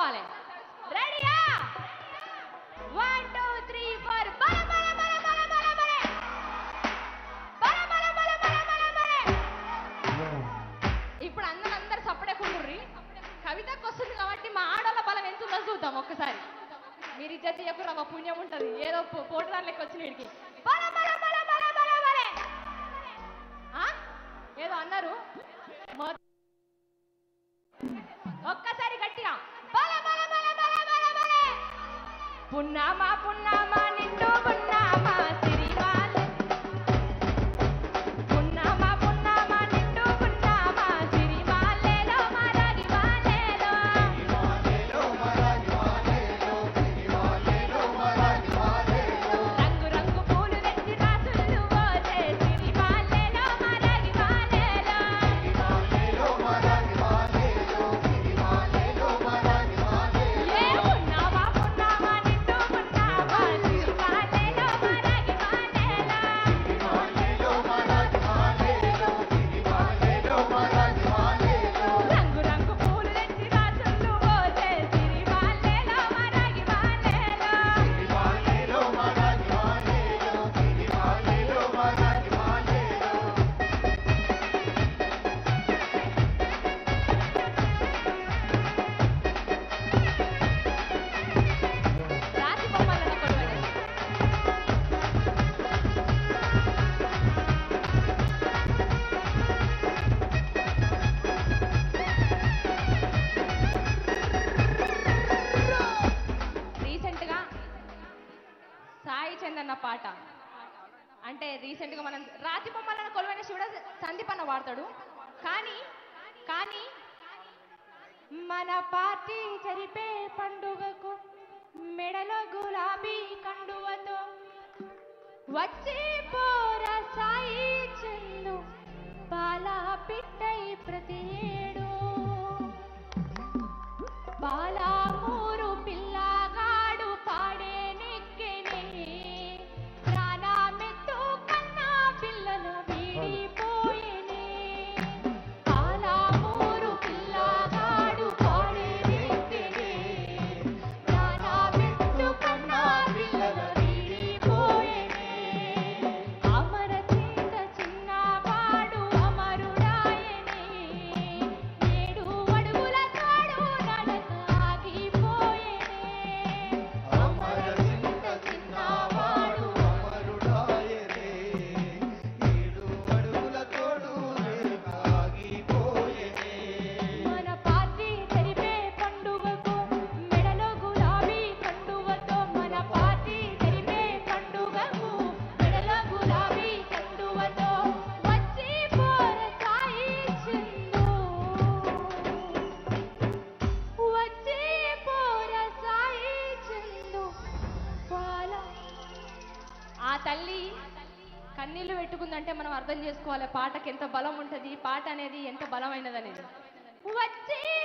తడుచుకోవాలి రెడీయా one two three four బల బల బల బల బల బల బల బల బల బల బల బల ఇప్పుడు అందరూ అందరు సప్పుడే కుండ్రి కవితకు వస్తుంది కాబట్టి మా ఆడోళ్ళ బలం ఎంత ఉందో చూద్దాం ఒక్కసారి మీరు ఇజ్జత్ తీయకుండా మా పుణ్యం ఉంటుంది ఏదో పో- పోటుదాని లెక్క వచ్చిన వీడికి బల బల బల బల బల బల ఆ? ఏదో అన్నారు మొ- ఒక్కసారి గట్టిగా బల బల బల బల బల బల పున్నామా పున్నామా నిండు పున్నామా సిరివాలె పున్నామా పున్నామా నిండు పున్నామా సిరివాలెలో మరగివాలెలో రంగు రంగు పూలు తెచ్చి రాసులు పోసే సిరివాలెలో మరగివాలెలో ఏ పున్నామా పున్నామా నిండు పున్నామా సిరివాలెలో మరగివాలెలో రంగు రంగు పూలు తెచ్చి రాసులు పోసే సిరివాలెలో మరగివాలెలో రాతి బొమ్మలను కొలువని రీసెంట్ గా సాయి చందన్న పాట అంటే రీసెంట్ గా మనం రాతి బొమ్మలను కొలువని శివుడ సందీప్ అన్న వాడతాడు కానీ కానీ మన పార్టీ జరిపే పండుగకు మెడలో గులాబీ కండువతో వచ్చి పోర సాయి చందు పాల పిట్టై ప్రతి ఏడు బాలామూరు పిల్లగాడు పాడే నెక్కెనే ప్రాణమెత్తు కన్నా పిల్లలు వీడిపోయేనే బాలామూరు పిల్లగాడు పాడే నెక్కెనే ప్రాణమెత్తు కన్నా పిల్లలు వీడిపోయేనే అమర చింత చిన్నవాడు అమరుడాయనే ఏడు అడుగుల తాడు నడక ఆగిపోయేనే అమర చింత చిన్నవాడు మన పార్టీ జరిపే పండుగకు మెడలో గులాబీ కండువతో మన పార్టీ జరిపే పండుగకు మెడలో గులాబీ కండువతో వచ్చి పోర సాయి చందు వచ్చి పోర సాయి చందు పాల ఆ తల్లి కన్నీళ్లు పెట్టుకుందంటే మనం అర్థం చేసుకోవాలి పాటకి ఎంత బలం ఉంటుంది పాట అనేది ఎంత బలమైనది అనేది వచ్చి